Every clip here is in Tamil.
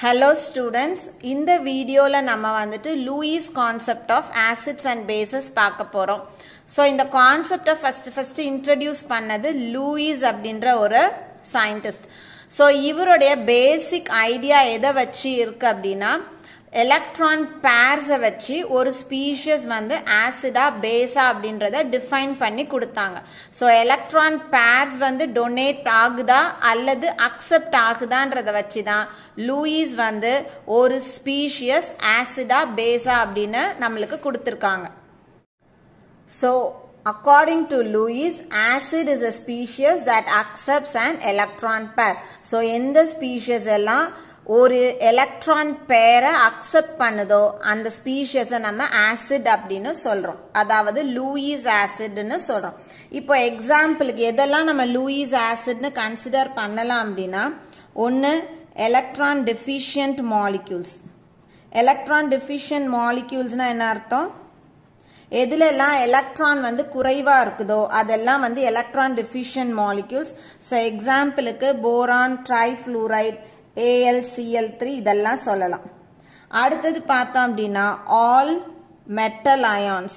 ஹலோ ஸ்டூடெண்ட்ஸ் இந்த வீடியோவில் நம்ம வந்துட்டு Lewis concept of acids and bases பார்க்க போகிறோம் ஸோ இந்த கான்செப்டை ஃபஸ்ட்டு ஃபஸ்ட்டு இன்ட்ரடியூஸ் பண்ணது லூயிஸ் அப்படின்ற ஒரு சயின்டிஸ்ட் ஸோ இவருடைய பேசிக் ஐடியா எதை வச்சு இருக்கு அப்படின்னா எலக்ட்ரான் பேர்ஸை வச்சு ஒரு ஸ்பீஷியஸ் வந்து ஆசிடா பேஸா அப்படின்றத டிஃபைன் பண்ணி கொடுத்தாங்க ஸோ எலக்ட்ரான் பேர்ஸ் வந்து டொனேட் ஆகுதா அல்லது அக்செப்ட் ஆகுதான்றத வச்சு தான் லூயிஸ் வந்து ஒரு ஸ்பீஷியஸ் ஆசிடா பேஸா அப்படின்னு நம்மளுக்கு கொடுத்துருக்காங்க so According to Lewis, acid is a species that accepts an electron pair. So, எந்த species எல்லாம் ஒரு எலக்ட்ரான் பேரை அக்செப்ட் பண்ணுதோ அந்த ஸ்பீஷியஸை நம்ம ஆசிட் அப்படின்னு சொல்றோம் அதாவது லூயிஸ் ஆசிட்னு சொல்றோம் இப்போ எக்ஸாம்பிளுக்கு எதெல்லாம் நம்ம லூயிஸ் ஆசிட்னு கன்சிடர் பண்ணலாம் அப்படின்னா ஒன்று electron deficient molecules electron deficient மாலிக்யூல்ஸ்னா என்ன அர்த்தம் எதுலெல்லாம் எலக்ட்ரான் வந்து குறைவா இருக்குதோ அதெல்லாம் வந்து எலக்ட்ரான் டெஃபிஷியன்ட் மாலிக்யூல்ஸ் ஸோ எக்ஸாம்பிளுக்கு போரான் ட்ரைஃப்ளூரைட் ஏஎல்சிஎல் த்ரீ இதெல்லாம் சொல்லலாம் அடுத்தது பார்த்தோம் அப்படின்னா ஆல் மெட்டல் அயான்ஸ்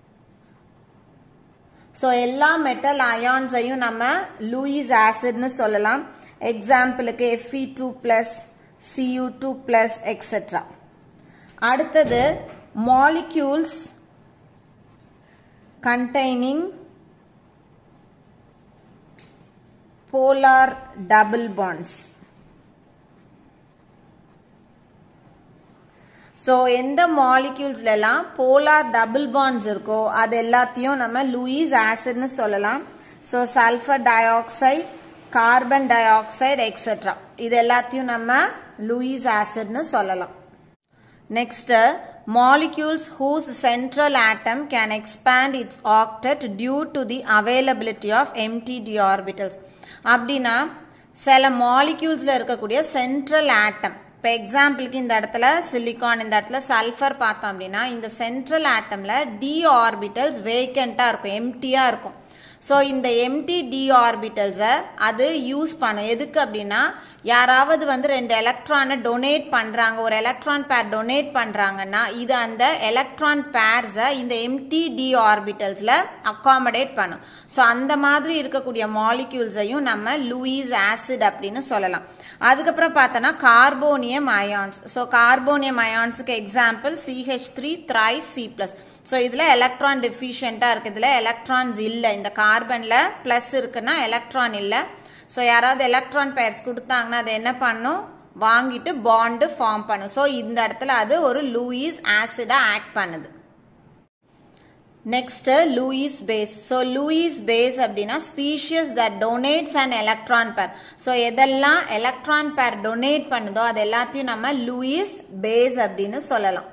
ஸோ எல்லா மெட்டல் அயான்ஸையும் நம்ம லூயிஸ் ஆசிட்னு சொல்லலாம் எக்ஸாம்பிளுக்கு F E two plus C U two plus etcetera அடுத்தது molecules containing polar double bonds. So எந்த மாலிக்யூல்ஸ்லாம் போலார் டபுள் பாண்ட்ஸ் இருக்கோ அது எல்லாத்தையும் நம்ம லூயிஸ் ஆசிட்னு சொல்லலாம் so sulphur dioxide carbon dioxide etcetera இது எல்லாத்தையும் நம்ம லூயிஸ் ஆசிட்னு சொல்லலாம் next molecules whose central atom can expand its octet due to the availability of empty d orbitals அப்படின்னா சில மாலிக்யூல்ஸ்ல இருக்கக்கூடிய சென்ட்ரல் ஆட்டம் இப்போ எக்ஸாம்பிளுக்கு இந்த இடத்துல சிலிகான் இந்த இடத்துல சல்ஃபர் பார்த்தோம் அப்படின்னா இந்த சென்ட்ரல் ஆட்டம்ல டி ஆர்பிட்டல்ஸ் வேக்கண்டா இருக்கும் எம்டியா இருக்கும் ஸோ இந்த எம்டி டி ஆர்பிட்டல்ஸை அது யூஸ் பண்ணும் எதுக்கு அப்படின்னா யாராவது வந்து ரெண்டு எலக்ட்ரானை டொனேட் பண்ணுறாங்க ஒரு எலக்ட்ரான் பேர் டொனேட் பண்ணுறாங்கன்னா இது அந்த எலக்ட்ரான் பேர்ஸை இந்த எம்டி டி ஆர்பிட்டல்ஸில் அக்காமடேட் பண்ணும் ஸோ அந்த மாதிரி இருக்கக்கூடிய மாலிக்யூல்ஸையும் நம்ம லூயிஸ் ஆசிட் அப்படின்னு சொல்லலாம் அதுக்கப்புறம் பார்த்தோன்னா கார்போனியம் அயான்ஸ் ஸோ கார்போனியம் அயான்ஸுக்கு example C H three thrice C plus so இதில் எலக்ட்ரான் டெஃபிஷியண்ட்டாக இருக்குது இதில் எலக்ட்ரான்ஸ் இல்லை இந்த கார்பனில் ப்ளஸ் இருக்குன்னா எலக்ட்ரான் இல்லை ஸோ யாராவது எலக்ட்ரான் பேர்ஸ் கொடுத்தாங்கன்னா அது என்ன பண்ணும் வாங்கிட்டு பாண்டு ஃபார்ம் பண்ணும் ஸோ இந்த இடத்துல அது ஒரு லூயிஸ் ஆசிடாக ஆக்ட் பண்ணுது next Lewis base so Lewis base அப்படின்னா species that donates and electron pair so எதெல்லாம் எலக்ட்ரான் பேர் டொனேட் பண்ணுதோ அது எல்லாத்தையும் நம்ம லூயிஸ் பேஸ் அப்படின்னு சொல்லலாம்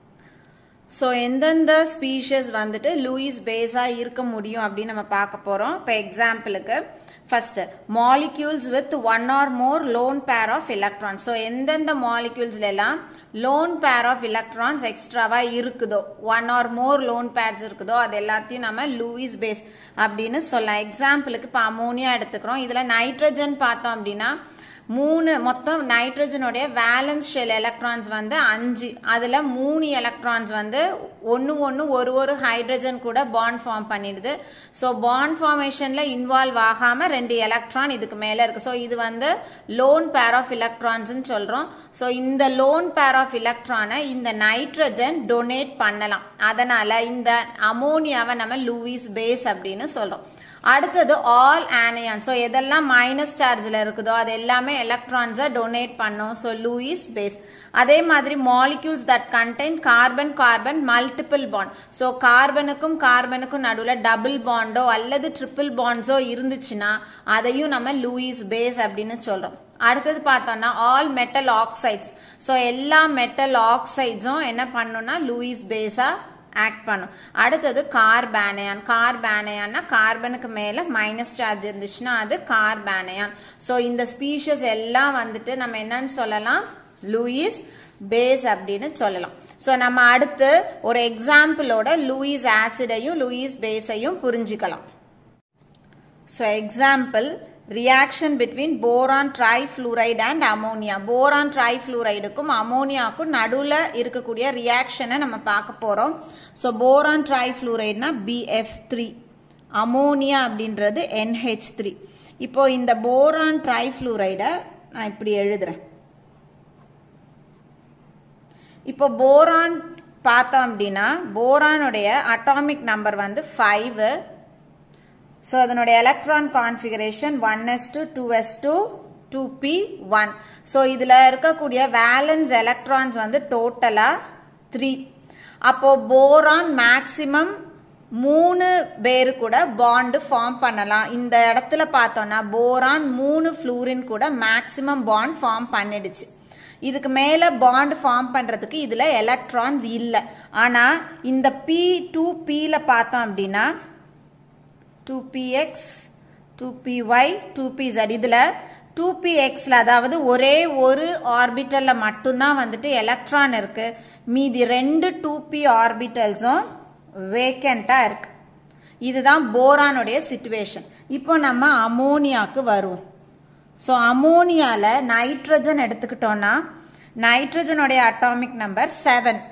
ஸோ எந்தெந்த ஸ்பீஷஸ் வந்துட்டு லூயிஸ் பேஸாக இருக்க முடியும் அப்படின்னு நம்ம பார்க்க போகிறோம் இப்போ எக்ஸாம்பிளுக்கு first molecules with one or more lone pair of electrons so எந்தெந்த மாலிக்யூல்ஸ்ல எல்லாம் லோன் பேர் ஆஃப் எலக்ட்ரான்ஸ் எக்ஸ்ட்ராவா இருக்குதோ one or more lone pairs இருக்குதோ அது எல்லாத்தையும் நம்ம லூயிஸ் பேஸ் அப்படின்னு சொல்லலாம் எக்ஸாம்பிளுக்கு இப்போ அமோனியா எடுத்துக்கிறோம் இதில் நைட்ரஜன் பார்த்தோம் அப்படின்னா மூணு மொத்தம் நைட்ரஜனுடைய வேலன்ஸ் ஷெல் எலக்ட்ரான்ஸ் வந்து அஞ்சு அதில் மூணு எலக்ட்ரான்ஸ் வந்து ஒன்று ஒன்று ஒரு ஒரு ஹைட்ரஜன் கூட பாண்ட் ஃபார்ம் பண்ணிடுது ஸோ பாண்ட் ஃபார்மேஷனில் இன்வால்வ் ஆகாமல் ரெண்டு எலக்ட்ரான் இதுக்கு மேலே இருக்குது ஸோ இது வந்து லோன் பேர் ஆஃப் எலக்ட்ரான்ஸ்னு சொல்கிறோம் ஸோ இந்த லோன் பேர் ஆஃப் எலக்ட்ரானை இந்த நைட்ரஜன் டொனேட் பண்ணலாம் அதனால் இந்த அமோனியாவை நம்ம லூவிஸ் பேஸ் அப்படின்னு சொல்கிறோம் அடுத்தது ஆல் ஆனையான் ஸோ எதெல்லாம் மைனஸ் சார்ஜில் இருக்குதோ அது எல்லாமே எலக்ட்ரான்ஸை டொனேட் பண்ணும் ஸோ லூயிஸ் பேஸ் அதே மாதிரி molecules that contain carbon carbon multiple bond so கார்பனுக்கும் கார்பனுக்கும் நடுவில் டபுள் பாண்டோ அல்லது ட்ரிபிள் பாண்ட்ஸோ இருந்துச்சுன்னா அதையும் நம்ம லூயிஸ் பேஸ் அப்படின்னு சொல்றோம் அடுத்தது பார்த்தோம்னா ஆல் மெட்டல் ஆக்சைட்ஸ் ஸோ எல்லா மெட்டல் ஆக்சைட்ஸும் என்ன பண்ணும்னா லூயிஸ் பேஸா ஆக்ட் பண்ணும் அடுத்தது கார்பேனையான் கார்பேனையான்னா கார்பனுக்கு மேல மைனஸ் சார்ஜ் இருந்துச்சுன்னா அது கார்பேனையான் ஸோ இந்த ஸ்பீஷஸ் எல்லாம் வந்துட்டு நம்ம என்னன்னு சொல்லலாம் லூயிஸ் பேஸ் அப்படின்னு சொல்லலாம் ஸோ நம்ம அடுத்து ஒரு எக்ஸாம்பிளோட லூயிஸ் ஆசிடையும் லூயிஸ் பேஸையும் புரிஞ்சுக்கலாம் so example reaction between boron trifluoride and ammonia boron ட்ரைஃப்ளூரைடுக்கும் அமோனியாவுக்கும் நடுவில் இருக்கக்கூடிய ரியாக்ஷனை நம்ம பார்க்க போகிறோம் ஸோ போரான் ட்ரைஃப்ளூரைடுனா பிஎஃப் த்ரீ அமோனியா அப்படின்றது என்ஹெச் த்ரீ இப்போ இந்த போரான் ட்ரைஃப்ளூரைடை நான் இப்படி எழுதுறேன் இப்போ போரான் பார்த்தோம் அப்படின்னா போரானுடைய அட்டாமிக் நம்பர் வந்து ஃபைவ் ஸோ அதனுடைய electron configuration one S two two S two two P one so இதில் இருக்கக்கூடிய வேலன்ஸ் எலக்ட்ரான்ஸ் வந்து டோட்டலாக த்ரீ அப்போ போரான் மேக்சிமம் மூணு பேரு கூட பாண்டு ஃபார்ம் பண்ணலாம் இந்த இடத்துல பார்த்தோம்னா போரான் மூணு ஃப்ளூரின் கூட மேக்சிமம் பாண்ட் ஃபார்ம் பண்ணிடுச்சு இதுக்கு மேலே பாண்ட் ஃபார்ம் பண்ணுறதுக்கு இதில் எலக்ட்ரான்ஸ் இல்லை ஆனால் இந்த பி டூ பியில் பார்த்தோம் அப்படின்னா two P X two P Y two P Z இதில் டூ பிஎக்ஸில் அதாவது ஒரே ஒரு ஆர்பிட்டலில் மட்டும்தான் வந்துட்டு எலக்ட்ரான் இருக்கு மீதி ரெண்டு டூ பி ஆர்பிட்டல்ஸும் வேக்கண்ட்டாக இருக்கு இதுதான் போரானுடைய சுச்சுவேஷன் இப்போ நம்ம அமோனியாவுக்கு வருவோம் ஸோ அமோனியாவில் நைட்ரஜன் எடுத்துக்கிட்டோம்னா நைட்ரஜனுடைய அட்டாமிக் நம்பர் செவன்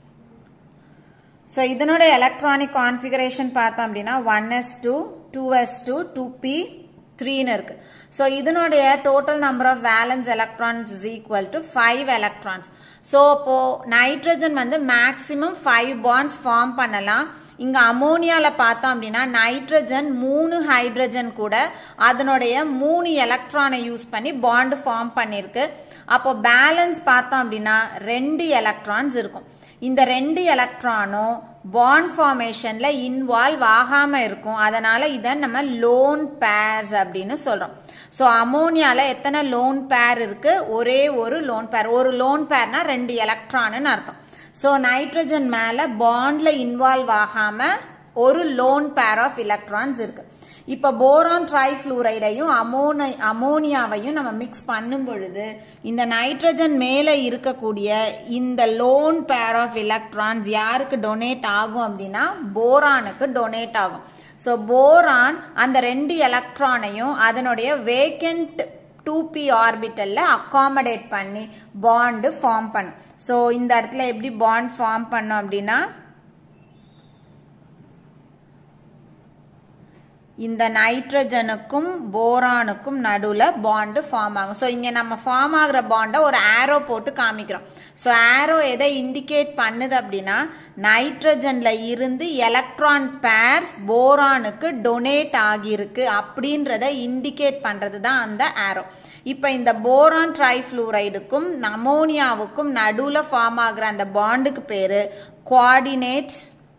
ஸோ இதனோட எலக்ட்ரானிக் கான்ஃபிகரேஷன் பார்த்தோம் அப்படின்னா one S two two S two two P த்ரீன்னு இருக்கு ஸோ இதனுடைய total number of valence electrons is equal to five electrons so இப்போ நைட்ரஜன் வந்து மேக்சிமம் ஃபைவ் பாண்ட்ஸ் ஃபார்ம் பண்ணலாம் இங்க அமோனியால பார்த்தோம் அப்படின்னா நைட்ரஜன் மூணு ஹைட்ரஜன் கூட அதனுடைய மூணு எலக்ட்ரானை யூஸ் பண்ணி பாண்ட் ஃபார்ம் பண்ணிருக்கு அப்போ பேலன்ஸ் பார்த்தோம் அப்படின்னா ரெண்டு எலக்ட்ரான்ஸ் இருக்கும் இந்த ரெண்டு எலக்ட்ரானும் பாண்ட் ஃபார்மேஷன்ல இன்வால்வ் ஆகாம இருக்கும் அதனால இதை நம்ம லோன் பேர்ஸ் அப்படின்னு சொல்றோம் ஸோ அமோனியால எத்தனை லோன் பேர் இருக்கு ஒரே ஒரு லோன் பேர் ஒரு லோன் பேர்னா ரெண்டு எலக்ட்ரான்னு அர்த்தம் ஸோ நைட்ரஜன் மேல பாண்ட்ல இன்வால்வ் ஆகாம ஒரு லோன் பேர் ஆஃப் எலக்ட்ரான்ஸ் இருக்கு இப்போ போரான் ட்ரைஃப்ளூரைடையும் அமோனி அமோனியாவையும் நம்ம மிக்ஸ் பண்ணும் பொழுது இந்த நைட்ரஜன் மேலே இருக்கக்கூடிய இந்த லோன் பேர் ஆஃப் எலக்ட்ரான்ஸ் யாருக்கு டொனேட் ஆகும் அப்படின்னா போரானுக்கு டொனேட் ஆகும் ஸோ போரான் அந்த ரெண்டு எலக்ட்ரானையும் அதனுடைய வேக்கண்ட் டூ பி ஆர்பிட்டல்ல அகாமடேட் பண்ணி பாண்டு ஃபார்ம் பண்ணும் ஸோ இந்த இடத்துல எப்படி பாண்ட் ஃபார்ம் பண்ணோம் அப்படின்னா இந்த நைட்ரஜனுக்கும் போரானுக்கும் நடுவில் பாண்டு ஃபார்ம் ஆகும் ஸோ இங்கே நம்ம ஃபார்ம் ஆகிற பாண்டை ஒரு ஆரோ போட்டு காமிக்கிறோம் ஸோ ஆரோ எதை இண்டிகேட் பண்ணுது அப்படின்னா நைட்ரஜன்ல இருந்து எலக்ட்ரான் பேர்ஸ் போரானுக்கு டொனேட் ஆகியிருக்கு அப்படின்றத இண்டிகேட் பண்ணுறது தான் அந்த ஆரோ இப்போ இந்த போரான் ட்ரைஃப்ளூரைடுக்கும் அமோனியாவுக்கும் நடுவில் ஃபார்ம் ஆகிற அந்த பாண்டுக்கு பேர் குவாடினேட்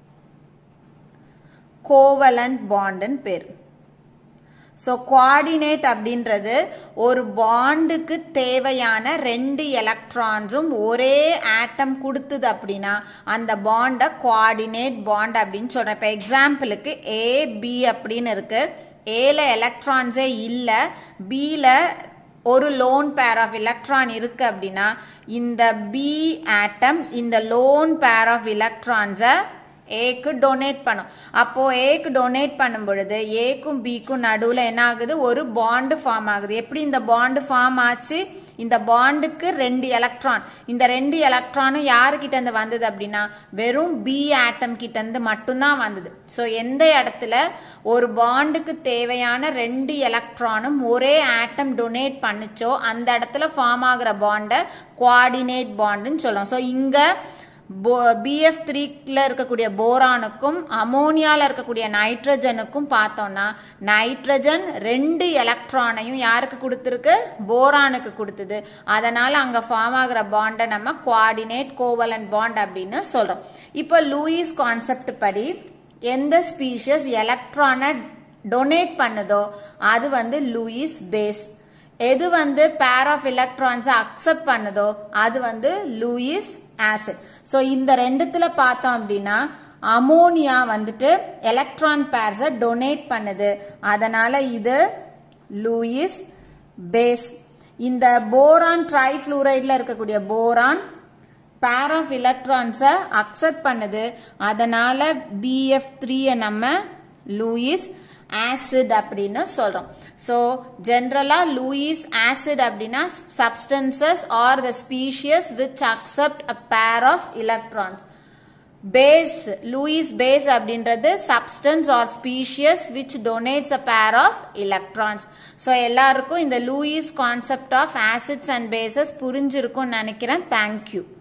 கோவலண்ட் பாண்டுன்னு பேர் ஸோ குவாடினேட் அப்படின்றது ஒரு பாண்டுக்கு தேவையான ரெண்டு எலக்ட்ரான்ஸும் ஒரே ஆட்டம் கொடுத்தது அப்படின்னா அந்த பாண்டை குவாடினேட் பாண்ட் அப்படின்னு சொல்கிறேன் இப்போ எக்ஸாம்பிளுக்கு ஏ பி அப்படின்னு இருக்கு ஏல எலக்ட்ரான்ஸே இல்லை பியில் ஒரு லோன் பேர் ஆஃப் எலக்ட்ரான் இருக்கு அப்படின்னா இந்த பி ஆட்டம் இந்த லோன் பேர் ஆஃப் எலக்ட்ரான்ஸை ஏக்கு டொனேட் பண்ணும் அப்போ ஏக்கு டொனேட் பண்ணும் பொழுது ஏக்கும் பிக்கும் நடுவில் என்ன ஆகுது ஒரு பாண்டு ஃபார்ம் ஆகுது எப்படி இந்த பாண்டு ஃபார்ம் ஆச்சு இந்த பாண்டுக்கு ரெண்டு எலக்ட்ரான் இந்த ரெண்டு எலக்ட்ரானும் யாருக்கிட்ட இருந்து வந்தது அப்படின்னா வெறும் பி ஆட்டம் கிட்ட இருந்து மட்டும்தான் வந்தது ஸோ எந்த இடத்துல ஒரு பாண்டுக்கு தேவையான ரெண்டு எலக்ட்ரானும் ஒரே ஆட்டம் டொனேட் பண்ணுச்சோ அந்த இடத்துல ஃபார்ம் ஆகுற பாண்டை குவாடினேட் பாண்டுன்னு சொல்லுவோம் ஸோ இங்கே பிஎஃப் த்ரீல இருக்கக்கூடிய போரானுக்கும் அமோனியால இருக்கக்கூடிய நைட்ரஜனுக்கும் பார்த்தோம்னா நைட்ரஜன் ரெண்டு எலக்ட்ரானையும் யாருக்கு கொடுத்துருக்கு போரானுக்கு கொடுத்தது அதனால அங்க ஃபார்ம் ஆகிற பாண்டை நம்ம குவாடினேட் கோவலன் பாண்ட் அப்படின்னு சொல்றோம் இப்போ லூயிஸ் கான்செப்ட் படி எந்த ஸ்பீஷஸ் எலக்ட்ரானை டொனேட் பண்ணுதோ அது வந்து லூயிஸ் பேஸ் எது வந்து பேர் ஆஃப் எலக்ட்ரான்ஸை அக்செப்ட் பண்ணுதோ அது வந்து லூயிஸ் ஆசிட் ஸோ இந்த ரெண்டுத்துல பார்த்தோம் அப்படின்னா அமோனியா வந்துட்டு எலக்ட்ரான் பேர்ஸை டொனேட் பண்ணுது அதனால இது லூயிஸ் பேஸ் இந்த போரான் ட்ரைஃப்ளூரைட்ல இருக்கக்கூடிய போரான் பேர் ஆஃப் எலக்ட்ரான்ஸை அக்செப்ட் பண்ணுது அதனால பிஎஃப் த்ரீயை நம்ம லூயிஸ் ஆசிட் அப்படின்னு சொல்றோம் ஸோ ஜென்ரலா லூயிஸ் ஆசிட் அப்படின்னா substances are the species which accept a pair of electrons base Lewis base அப்படின்றது substance are species which donates a pair of electrons so எல்லாருக்கும் இந்த Lewis concept of acids and bases புரிஞ்சிருக்கும்னு நினைக்கிறேன் தேங்க்யூ